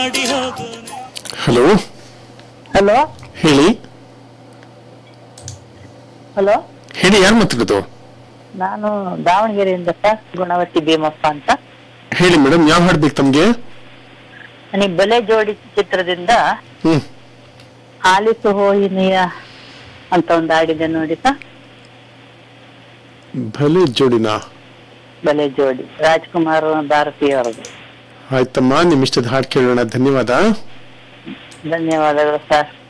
hello hello ಹೇಳಿ hello ಹೇಳಿ ಯಾರು ಮಾತಾಡೋದು ನಾನು ದಾವಣಗೆರೆಯಿಂದ ಸರ್ ಗುಣವತಿ ಭೀಮಪ್ಪ ಅಂತ ಹೇಳಿ ಮೇಡಮ್ ಯಾವ ಹಾಡು ಬೇಕು ತಮ್ಗೆ ನನಗೆ ಬಲೆ ಜೋಡಿ ಚಿತ್ರದಿಂದ ಹ್ಮ್ ಆಲಿಸು ಹೋಯಿನಿಯ ಅಂತ ಒಂದು ಹಾಡಿದೆ ನೋಡಿ ಸರ್ ಭಲೆ ಜೋಡಿನಾ ಬಲೆ ಜೋಡಿ ರಾಜ್ಕುಮಾರ್ ಭಾರತಿ ಅವರದು ಆಯ್ತಮ್ಮ ನಿಮ್ ಇಷ್ಟದ ಹಾಡು ಕೇಳೋಣ ಧನ್ಯವಾದ ಧನ್ಯವಾದಗಳು ಸರ್